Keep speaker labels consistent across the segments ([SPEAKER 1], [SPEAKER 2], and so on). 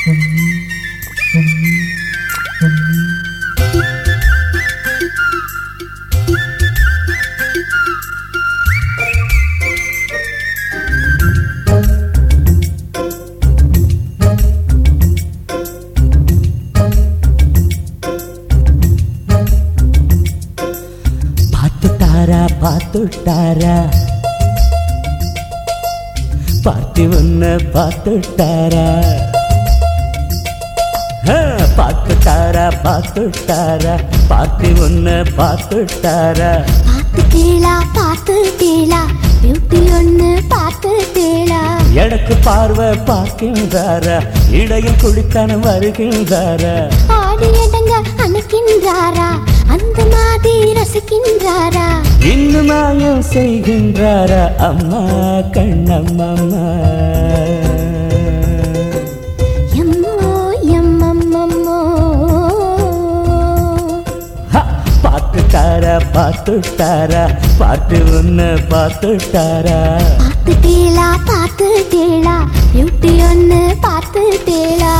[SPEAKER 1] பார்த்துட்டாரா பார்த்துட்டாரா பார்த்து உன்ன பார்த்துட்டாரா ஆ, பார்த்துட்டாரா பார்த்துட்டாரா பார்த்து உன்ன பார்த்துட்டாரா
[SPEAKER 2] பார்த்து கேளா பார்த்து கேளா பியூட்டி ஒண்ணு பார்த்து கேளா
[SPEAKER 1] எனக்கு பார்வை பார்க்கின்றாரா இடையில் குளித்தான வருகின்றாரா
[SPEAKER 2] ஆடி அடங்க அணைக்கின்றாரா அந்த மாதிரி ரசிக்கின்றாரா
[SPEAKER 1] இன்னும் மாயம் செய்கின்றாரா அம்மா கண்ணம்மா
[SPEAKER 2] எம்மோ எம்மம்மம்மோ
[SPEAKER 1] ஹ! பார்த்துட்டாரா பார்த்துட்டாரா பார்த்து உன்ன பார்த்துட்டாரா
[SPEAKER 2] பார்த்து கேளா பார்த்து கேளா பியூட்டி ஒண்ணு பார்த்து கேளா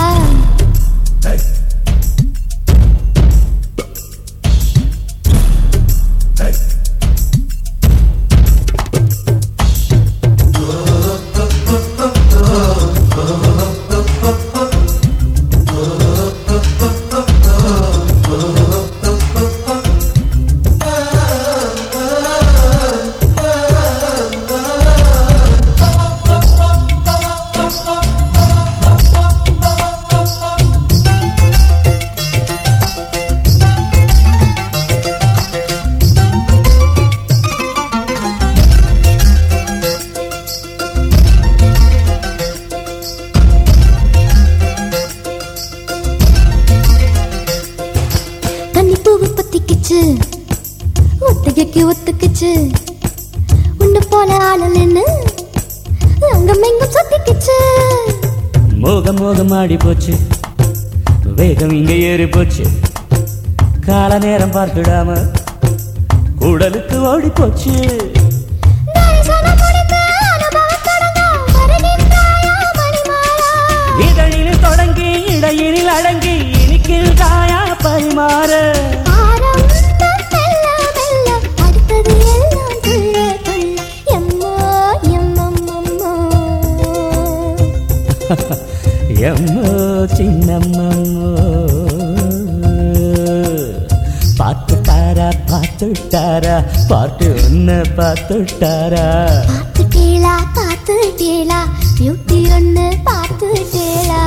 [SPEAKER 2] கன்னி பூவு பத்திக்குச்சு ஒத்திகைக்கு ஒத்துக்குச்சு உன்னை போல ஆளலன்னு அங்கம் எங்கும் சுத்திக்குச்சு
[SPEAKER 1] மோகம் மோகம் ஆடி போச்சு வேகம் இங்க ஏறி போச்சு கால நேரம் பார்த்துடாம கூடலுக்கு ஓடி போச்சு
[SPEAKER 2] தரிசனம் முடித்து அனுபவம் தொடங்க வருகின்றாயா மணிமாலா?
[SPEAKER 1] இதழில் தொடங்கி இடையினில் அடங்கி இனிக்கின்றாயா பரிமாற
[SPEAKER 2] ஆரம்பம் மெல்ல மெல்ல, அடுத்தது எல்லாம் துள்ள துள்ள. எம்மோ, எம்மம்மம்மோ.
[SPEAKER 1] எம்மோ சின்னம்மோ பார்த்துட்டாரா பார்த்துட்டாரா பார்த்து உன்ன பார்த்துட்டாரா
[SPEAKER 2] பார்த்து கேளா பார்த்து கேளா பியூட்டி ஒண்ணு பார்த்து கேளா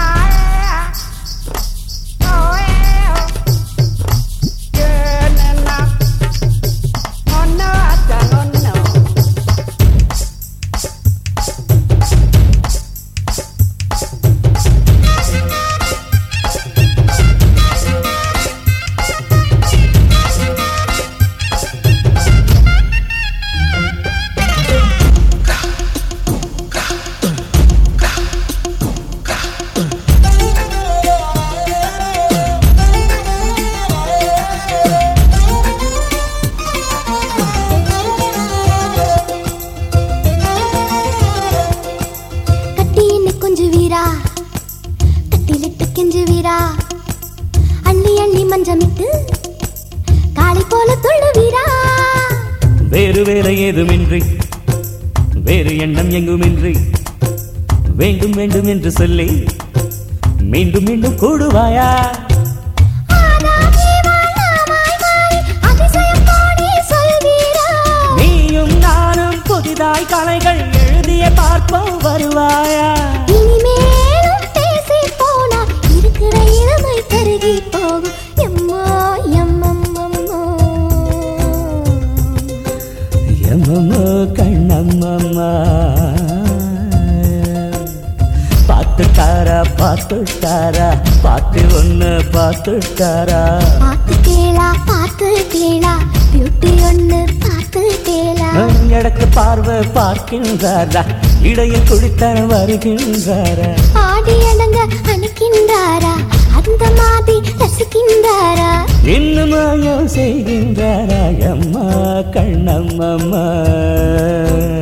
[SPEAKER 2] கட்டி என்னை கொஞ்சம் வீரா கட்டிலிட்டு கெஞ்சு வீரா அள்ளி அள்ளி மஞ்சமிட்டு காளை போல துள்ளு வீரா
[SPEAKER 1] வேறு வேலை ஏதுமின்றி வேறு எண்ணம் எங்குமின்றி வேண்டும் வேண்டும் என்று சொல்லி மீண்டும் மீண்டும் கூடுவாயா
[SPEAKER 2] ஆதாமே வாழ்நாமாய் மாறி அதிசயம் போனே சொல்வீரா
[SPEAKER 1] நீயும் நானும் புதிதாய் கலைகள் எழுதிய பார்ப்போம் வருவாயா
[SPEAKER 2] இனிமேலும் பேசி போனா இருக்கிற இளமை கருகி போகும் எம்மோ எம்மம்மம்மோ
[SPEAKER 1] எம்மம்மோ கண்ணம்மம்மா பார்த்துட்டாரா பார்த்துட்டாரா பார்த்து ஒன்று பார்த்துட்டாரா
[SPEAKER 2] பார்த்து கேளா பார்த்து கேளா பியூட்டி ஒண்ணு பார்த்து கேளா
[SPEAKER 1] எனக்கு பார்வை பார்க்கின்றாரா இடையில் குடித்தன வருகின்றாரா
[SPEAKER 2] ஆடி அடங்க அணைக்கின்றாரா அந்த மாதிரி ரசிக்கின்றாரா
[SPEAKER 1] இன்னும் மாயம் செய்கின்றாரா அம்மா கண்ணம்மம்மா